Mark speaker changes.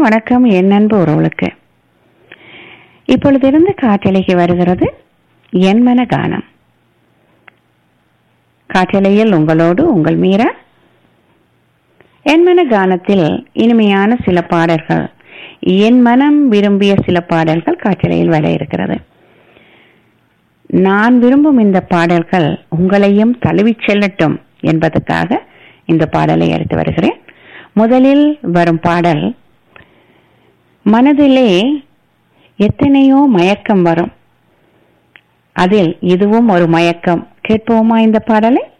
Speaker 1: வணக்கம் என் அன்பு உறவுகளுக்கு இப்பொழுதிருந்து காற்றலைக்கு வருகிறது என் மன கானம் காற்றலையில் உங்களோடு உங்கள் மீரா என் மன கானத்தில் இனிமையான சில பாடல்கள் என் மனம் விரும்பிய சில பாடல்கள் காற்றலையில் வர இருக்கிறது நான் விரும்பும் இந்த பாடல்கள் உங்களையும் தழுவிச் செல்லட்டும் என்பதற்காக இந்த பாடலை எடுத்து வருகிறேன் முதலில் வரும் பாடல் மனதிலே எத்தனையோ மயக்கம் வரும் அதில் இதுவும் ஒரு மயக்கம் கேட்போமா இந்த பாடலை